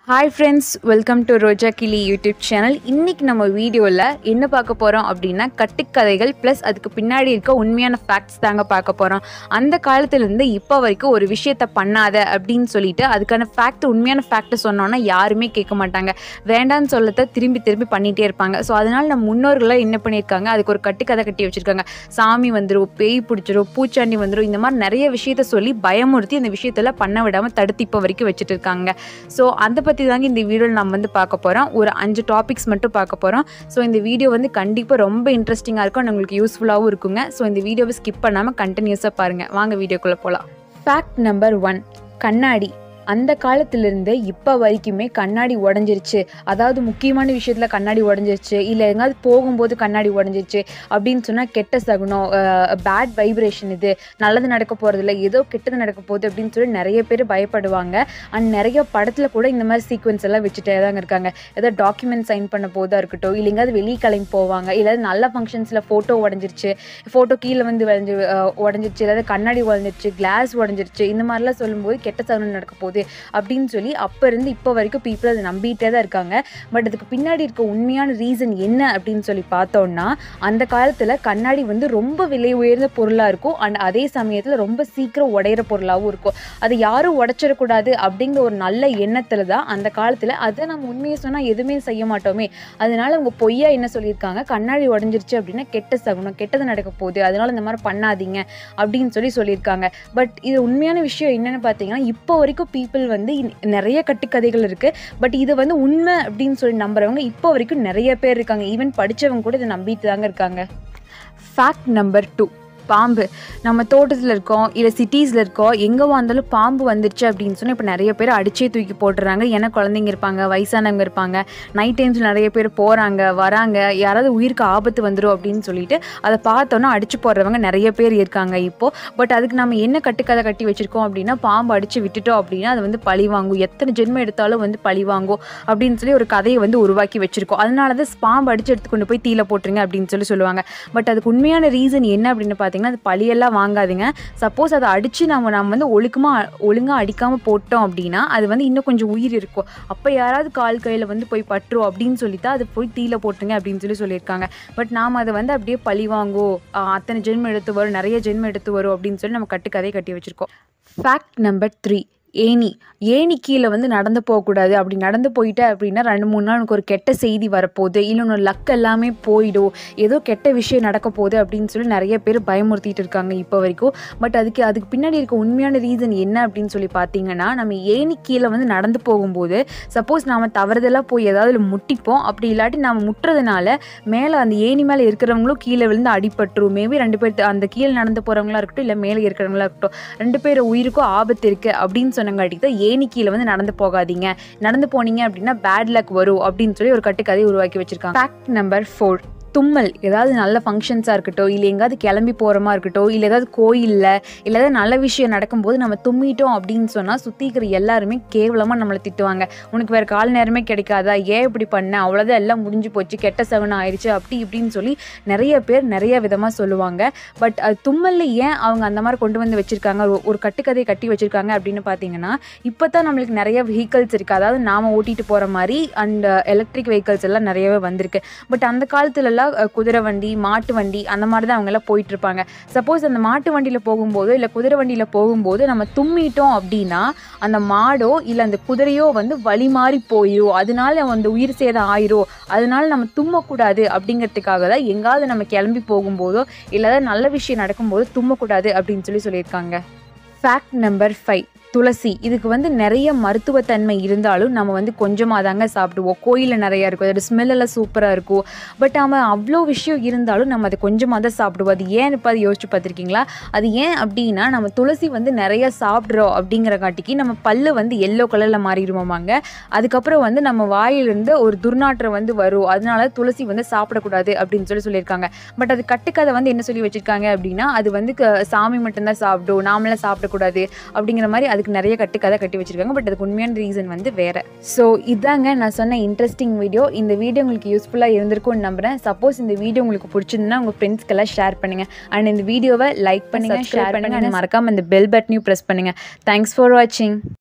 hi friends welcome to Roja Kili YouTube channel இன்றைக்கி நம்ம வீடியோவில் என்ன பார்க்க போகிறோம் அப்படின்னா கட்டுக்கதைகள் ப்ளஸ் அதுக்கு பின்னாடி இருக்க உண்மையான ஃபேக்ட்ஸ் தாங்க பார்க்க போகிறோம் அந்த காலத்துலேருந்து இப்போ வரைக்கும் ஒரு விஷயத்த பண்ணாத அப்படின்னு சொல்லிட்டு அதுக்கான ஃபேக்ட் உண்மையான ஃபேக்ட்டை சொன்னோன்னா யாருமே கேட்க மாட்டாங்க வேண்டான்னு சொல்லத்தை திரும்பி திரும்பி பண்ணிகிட்டே இருப்பாங்க ஸோ அதனால் நம்ம முன்னோர்கள்லாம் என்ன பண்ணியிருக்காங்க அதுக்கு ஒரு கட்டுக்கதை கட்டி வச்சுருக்காங்க சாமி வந்துடும் பேய் பிடிச்சிரும் பூச்சாண்டி வந்துடும் இந்த மாதிரி நிறைய விஷயத்த சொல்லி பயமுறுத்தி அந்த விஷயத்தெல்லாம் பண்ண விடாமல் தடுத்து இப்போ வரைக்கும் வச்சுட்டு இருக்காங்க ஸோ அதை பற்றி தாங்க இந்த வீடியோவில் நம்ம வந்து பார்க்க போகிறோம் ஒரு அஞ்சு டாபிக்ஸ் மட்டும் பார்க்க போகிறோம் ஸோ இந்த வீடியோ வந்து கண்டிப்பாக ரொம்ப இன்ட்ரெஸ்டிங்காக இருக்கும் and உங்களுக்கு யூஸ்ஃபுல்லாகவும் இருக்குங்க ஸோ இந்த வீடியோவை ஸ்கிப் பண்ணாமல் கண்டினியூஸாக பாருங்கள் வாங்க வீடியோக்குள்ளே போகலாம் ஃபேக்ட் நம்பர் ஒன் கண்ணாடி அந்த காலத்திலிருந்து இப்போ வரைக்குமே கண்ணாடி உடஞ்சிருச்சு அதாவது முக்கியமான விஷயத்தில் கண்ணாடி உடஞ்சிருச்சு இல்லை எங்காவது போகும்போது கண்ணாடி உடஞ்சிருச்சு அப்படின்னு சொன்னால் கெட்ட சகுனம் பேட் வைப்ரேஷன் இது நல்லது நடக்க போகிறதில்ல ஏதோ கெட்டது நடக்க போகுது அப்படின்னு சொல்லி நிறைய பேர் பயப்படுவாங்க அண்ட் நிறைய படத்தில் கூட இந்த மாதிரி சீக்வன்ஸ் எல்லாம் வச்சுட்டே தாங்க இருக்காங்க ஏதோ டாக்குமெண்ட் சைன் பண்ண போதா இருக்கட்டும் இல்லை எங்கேயாவது வெளியே கிளம்பி போவாங்க இல்லை நல்ல ஃபங்க்ஷன்ஸில் ஃபோட்டோ உடஞ்சிருச்சு ஃபோட்டோ கீழே வந்து விளைஞ்சு உடஞ்சிருச்சு ஏதாவது கண்ணாடி உடஞ்சிருச்சு கிளாஸ் உடஞ்சிருச்சு இந்த மாதிரிலாம் சொல்லும்போது கெட்ட சகுனம் நடக்க போகுது அப்படின்னு சொல்லி அப்போ இருந்து இப்போ வரைக்கும் பீப்புள் அதை நம்பிட்டே தான் இருக்காங்க பட் அதுக்கு பின்னாடி இருக்க உண்மையான ரீசன் என்ன அப்படின்னு சொல்லி பார்த்தோம்னா அந்த காலத்தில் கண்ணாடி வந்து ரொம்ப விலை உயர்ந்த பொருளாக இருக்கும் அண்ட் அதே சமயத்தில் ரொம்ப சீக்கிரம் உடையிற பொருளாகவும் இருக்கும் அதை யாரும் உடச்சிடக்கூடாது அப்படிங்கிற ஒரு நல்ல எண்ணத்தில் தான் அந்த காலத்தில் அதை நம்ம உண்மையை சொன்னால் எதுவுமே செய்ய மாட்டோமே அதனால அவங்க பொய்யா என்ன சொல்லியிருக்காங்க கண்ணாடி உடஞ்சிருச்சு அப்படின்னா கெட்ட சகுனம் கெட்டது நடக்க போகுது அதனால இந்த மாதிரி பண்ணாதீங்க அப்படின்னு சொல்லி சொல்லியிருக்காங்க பட் இது உண்மையான விஷயம் என்னென்னு பார்த்தீங்கன்னா இப்போ வரைக்கும் பீப்புள் வந்து இன்- நிறைய கட்டுக்கதைகள் இருக்குது பட் இது வந்து உண்மை அப்படின்னு சொல்லி நம்புறவங்க இப்போ வரைக்கும் நிறைய பேர் இருக்காங்க ஈவன் படித்தவங்க கூட இதை நம்பிட்டு தாங்க இருக்காங்க ஃபேக்ட் நம்பர் டூ பாம்பு நம்ம தோட்டத்தில் இருக்கோம் இல்லை சிட்டிஸில் இருக்கோம் எங்கே வந்தாலும் பாம்பு வந்துருச்சு அப்படின்னு சொன்னால் இப்போ நிறைய பேர் அடிச்சே தூக்கி போட்டுறாங்க ஏன்னா குழந்தைங்க இருப்பாங்க வயசானவங்க இருப்பாங்க நைட் டைம்ஸில் நிறைய பேர் போகிறாங்க வராங்க யாராவது உயிருக்கு ஆபத்து வந்துடும் அப்படின்னு சொல்லிட்டு அதை பார்த்தோன்னா அடிச்சு போடுறவங்க நிறைய பேர் இருக்காங்க இப்போது பட் அதுக்கு நம்ம என்ன கட்டுக்கதை கட்டி வச்சுருக்கோம் அப்படின்னா பாம்பு அடித்து விட்டுட்டோம் அப்படின்னா அது வந்து பழி வாங்கும் எத்தனை ஜென்மம் எடுத்தாலும் வந்து பழி வாங்கும் அப்படின்னு சொல்லி ஒரு கதையை வந்து உருவாக்கி வச்சுருக்கோம் அதனால தான் பாம்பு அடித்து எடுத்து கொண்டு போய் தீல போட்டுருங்க அப்படின்னு சொல்லி சொல்லுவாங்க பட் அதுக்கு உண்மையான ரீசன் என்ன அப்படின்னு பார்த்தீங்கன்னா அது பழியெல்லாம் வாங்காதீங்க சப்போஸ் அதை அடித்து நம்ம நம்ம வந்து ஒழுக்கமாக ஒழுங்காக அடிக்காமல் போட்டோம் அப்படின்னா அது வந்து இன்னும் கொஞ்சம் உயிர் இருக்கும் அப்போ யாராவது கால் கையில் வந்து போய் பட்டுரும் அப்படின்னு சொல்லி தான் அது போய் தீல போட்டுருங்க அப்படின்னு சொல்லி சொல்லியிருக்காங்க பட் நாம் அதை வந்து அப்படியே பழி வாங்கோ ஆஹ் அத்தனை ஜென்மம் எடுத்து வரும் நிறைய ஜென்மம் எடுத்து வரும் அப்படின்னு சொல்லி நம்ம கட்டுக்கதையை கட்டி வச்சுருக்கோம் ஃபேக்ட் நம்பர் த்ரீ ஏணி ஏணி கீழே வந்து நடந்து போகக்கூடாது அப்படி நடந்து போயிட்ட அப்படின்னா ரெண்டு மூணு நாள் உனக்கு ஒரு கெட்ட செய்தி வரப்போகுது இல்லை உன்னோட லக் எல்லாமே போயிடும் ஏதோ கெட்ட விஷயம் நடக்க போகுது அப்படின்னு சொல்லி நிறைய பேர் பயமுறுத்திட்டு இருக்காங்க இப்போ வரைக்கும் பட் அதுக்கு அதுக்கு பின்னாடி இருக்க உண்மையான ரீசன் என்ன அப்படின்னு சொல்லி பார்த்தீங்கன்னா நம்ம ஏணி கீழே வந்து நடந்து போகும்போது சப்போஸ் நாம் தவறுதலாக போய் ஏதாவது முட்டிப்போம் அப்படி இல்லாட்டி நாம் முட்டுறதுனால மேலே அந்த ஏணி மேலே இருக்கிறவங்களும் கீழே விழுந்து அடிபட்டுரும் மேபி ரெண்டு பேர் அந்த கீழே நடந்து போகிறவங்களா இருக்கட்டும் இல்லை மேலே இருக்கிறவங்களா இருக்கட்டும் ரெண்டு பேர் உயிருக்கும் ஆபத்து இருக்குது அப்படின்னு சொன்னங்காட்டி தான் ஏணி கீழே வந்து நடந்து போகாதீங்க நடந்து போனீங்க அப்படின்னா பேட் லக் வரும் அப்படின்னு சொல்லி ஒரு கட்டுக்கதையை உருவாக்கி வச்சிருக்காங்க ஃபேக்ட் நம்பர் ஃபோர் தும்மல் ஏதாவது நல்ல ஃபங்க்ஷன்ஸாக இருக்கட்டும் இல்லை எங்கேயாவது கிளம்பி போகிறமா இருக்கட்டும் இல்லை ஏதாவது கோயிலில் இல்லை ஏதாவது நல்ல விஷயம் நடக்கும்போது நம்ம தும்மிட்டோம் அப்படின்னு சொன்னால் சுற்றி இருக்கிற எல்லாருமே கேவலமாக நம்மளை திட்டுவாங்க உனக்கு வேறு கால நேரமே கிடைக்காதா ஏன் இப்படி பண்ண அவ்வளோதான் எல்லாம் முடிஞ்சு போச்சு கெட்ட சகுனம் ஆயிடுச்சு அப்படி இப்படின்னு சொல்லி நிறைய பேர் நிறைய விதமாக சொல்லுவாங்க பட் அது தும்மல்ல ஏன் அவங்க அந்த மாதிரி கொண்டு வந்து வச்சுருக்காங்க ஒரு கட்டுக்கதையை கட்டி வச்சுருக்காங்க அப்படின்னு பார்த்தீங்கன்னா இப்போ தான் நம்மளுக்கு நிறைய வெஹிக்கல்ஸ் இருக்குது அதாவது நாம் ஓட்டிகிட்டு போகிற மாதிரி அண்ட் எலக்ட்ரிக் வெஹிக்கல்ஸ் எல்லாம் நிறையவே வந்திருக்கு பட் அந்த காலத்துலலாம் அஹ், குதிரை வண்டி மாட்டு வண்டி அந்த மாதிரி தான் அவங்கெல்லாம் போயிட்டு இருப்பாங்க சப்போஸ் அந்த மாட்டு வண்டியில் போகும்போதோ இல்லை குதிரை வண்டியில் போகும்போது நம்ம தும்மிட்டோம் அப்படின்னா அந்த மாடோ இல்லை அந்த குதிரையோ வந்து வழி மாறி போயிடும் அதனால அந்த உயிர் சேதம் ஆயிரும் அதனால நம்ம தும்மக்கூடாது அப்படிங்கிறதுக்காக தான் எங்காவது நம்ம கிளம்பி போகும்போதோ இல்லை ஏதாவது நல்ல விஷயம் நடக்கும்போது தும்மக்கூடாது அப்படின்னு சொல்லி சொல்லியிருக்காங்க ஃபேக்ட் நம்பர் ஃபைவ் துளசி இதுக்கு வந்து நிறைய மருத்துவத்தன்மை இருந்தாலும் நம்ம வந்து கொஞ்சமாக தாங்க சாப்பிடுவோம் கோயிலில் நிறையா இருக்கும் அதோட smell எல்லாம் சூப்பராக இருக்கும் பட் அவன் அவ்வளோ விஷயம் இருந்தாலும் நம்ம அதை கொஞ்சமாக தான் சாப்பிடுவோம் அது ஏன் இப்போ அதை யோசிச்சு பார்த்துருக்கீங்களா அது ஏன் அப்படின்னா நம்ம துளசி வந்து நிறைய சாப்பிட்றோம் அப்படிங்கிற காட்டிக்கு நம்ம பல்லு வந்து எல்லோ கலரில் மாறிடுவோமாங்க அதுக்கப்புறம் வந்து நம்ம வாயிலிருந்து ஒரு துர்நாற்றம் வந்து வரும் அதனால துளசி வந்து சாப்பிடக்கூடாது அப்படின்னு சொல்லி சொல்லியிருக்காங்க பட் அது கட்டுக்கதை வந்து என்ன சொல்லி வச்சிருக்காங்க அப்படின்னா அது வந்து க- சாமி மட்டும்தான் சாப்பிடும் நாமளாம் சாப்பிடக்கூடாது அப்படிங்கிற மாதிரி அதுக்கு நிறைய கட்டுக்கதை கட்டி வச்சிருக்காங்க பட் அதுக்கு உண்மையான ரீசன் வந்து வேற ஸோ இதாங்க நான் சொன்ன இன்ட்ரெஸ்டிங் வீடியோ இந்த வீடியோ உங்களுக்கு யூஸ்ஃபுல்லாக இருந்திருக்கும்னு நம்புறேன் சப்போஸ் இந்த வீடியோ உங்களுக்கு பிடிச்சிருந்தா உங்கள் ஃப்ரெண்ட்ஸ்க்கெல்லாம் ஷேர் பண்ணுங்க அண்ட் இந்த வீடியோவை லைக் பண்ணுங்க ஷேர் பண்ணுங்க and மறக்காம இந்த பெல் பட்டனையும் ப்ரெஸ் பண்ணுங்க தேங்க்ஸ் ஃபார் வாட்சிங்